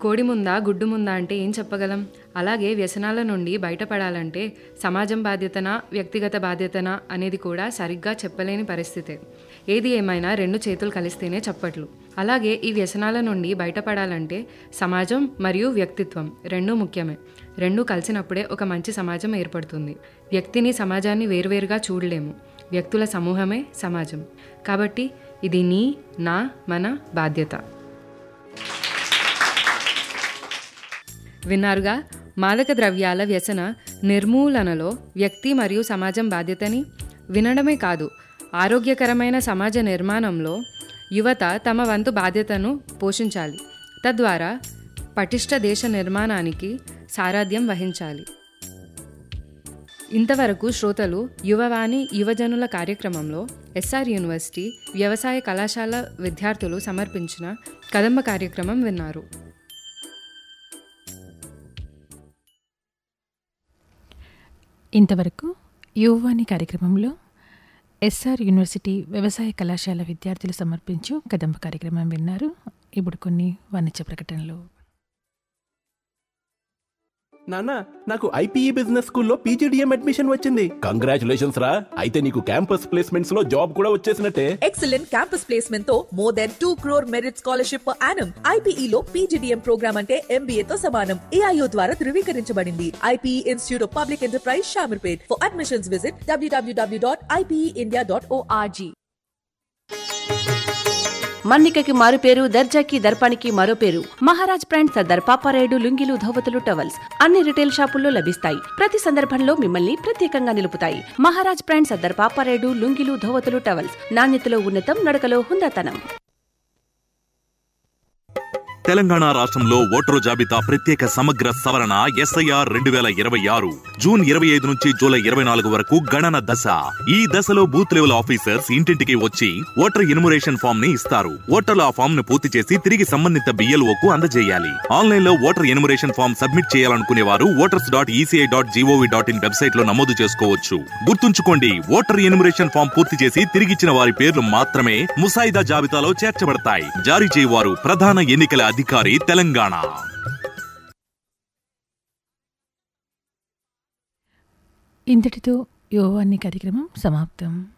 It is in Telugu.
కోడి ముందా గుడ్డు ముందా అంటే ఏం చెప్పగలం అలాగే వ్యసనాల నుండి బయటపడాలంటే సమాజం బాధ్యతనా వ్యక్తిగత బాధ్యతనా అనేది కూడా సరిగ్గా చెప్పలేని పరిస్థితే ఏది ఏమైనా రెండు చేతులు కలిస్తేనే చప్పట్లు అలాగే ఈ వ్యసనాల నుండి బయటపడాలంటే సమాజం మరియు వ్యక్తిత్వం రెండూ ముఖ్యమే రెండూ కలిసినప్పుడే ఒక మంచి సమాజం ఏర్పడుతుంది వ్యక్తిని సమాజాన్ని వేరువేరుగా చూడలేము వ్యక్తుల సమూహమే సమాజం కాబట్టి ఇది నీ నా మన బాధ్యత విన్నారుగా మాదక ద్రవ్యాల వ్యసన నిర్మూలనలో వ్యక్తి మరియు సమాజం బాధ్యతని వినడమే కాదు ఆరోగ్యకరమైన సమాజ నిర్మాణంలో యువత తమ వంతు బాధ్యతను పోషించాలి తద్వారా పటిష్ట దేశ నిర్మాణానికి సారథ్యం వహించాలి ఇంతవరకు శ్రోతలు యువవాణి యువజనుల కార్యక్రమంలో ఎస్ఆర్ యూనివర్సిటీ వ్యవసాయ కళాశాల విద్యార్థులు సమర్పించిన కదంబ కార్యక్రమం విన్నారు ఇంతవరకు యువవాణి కార్యక్రమంలో ఎస్ఆర్ యూనివర్సిటీ వ్యవసాయ కళాశాల విద్యార్థులు సమర్పించు కదంబ కార్యక్రమం విన్నారు ఇప్పుడు కొన్ని వాణిజ్య ప్రకటనలు నాన్న నాకు ఐపీఈ బిజినెస్ స్కూల్లో పీజీడిఎం అడ్మిషన్ వచ్చింది కంగ్రాచులేషన్స్ రా అయితే నీకు క్యాంపస్ ప్లేస్మెంట్స్ లో జాబ్ కూడా వచ్చేసినట్టే ఎక్సలెంట్ క్యాంపస్ ప్లేస్మెంట్ తో more than two crore merit scholarship per annum IPE లో పీజీడీఎం ప్రోగ్రామ్ అంటే ఎంబీఏ తో సమానం ఏఐఓ ద్వారా ధృవీకరించబడింది IPE institute of public enterprise Shamirpet for admissions visit WWW dot IPE India dot ORG మన్నికకి మారు పేరు దర్జాకి దర్పానికి మరో పేరు మహారాజ్ బ్రాండ్ సర్దార్ పాపారాయుడు లుంగిలు ధోవతులు టవల్స్ అన్ని రిటైల్ షాపుల్లో లభిస్తాయి ప్రతి సందర్భంలో మిమ్మల్ని ప్రత్యేకంగా నిలుపుతాయి మహారాజ్ బ్రాండ్ సర్దార్ పాపారాయుడు లుంగిలు ధోవతులు టవల్స్ నాణ్యతలో ఉన్నతం నడకలో హుందాతనం తెలంగాణ రాష్ట్రంలో ఓటరు జాబితా ప్రత్యేక సమగ్ర సవరణ ఎస్ఐఆర్ రెండు వేల ఇరవై ఆరు జూన్ ఇరవై ఐదు నుంచి జూలై ఇరవై నాలుగు వరకు గణన దశ ఈ దశలో బూత్ లెవెల్ ఆఫీసర్స్ ఇంటింటికి వచ్చి ఓటర్ ఇన్మురేషన్ ఫామ్ ని ఇస్తారు ఓటర్లు ఆ ఫామ్ ను పూర్తి చేసి తిరిగి సంబంధిత బిఎల్ఓకు అందజేయాలి ఆన్లైన్ లో ఓటర్ ఇన్మురేషన్ ఫామ్ సబ్మిట్ చేయాలనుకునే వారు voters dot ECI dot GOV dot in website లో నమోదు చేసుకోవచ్చు గుర్తుంచుకోండి ఓటర్ ఇన్మురేషన్ ఫామ్ పూర్తి చేసి తిరిగిచ్చిన వారి పేర్లు మాత్రమే ముసాయిదా జాబితాలో చేర్చబడతాయి జారీ చేయవారు ప్రధాన ఎన్నికల అధికారి తెలంగాణ ఇంతటితో యువవాణి కార్యక్రమం సమాప్తం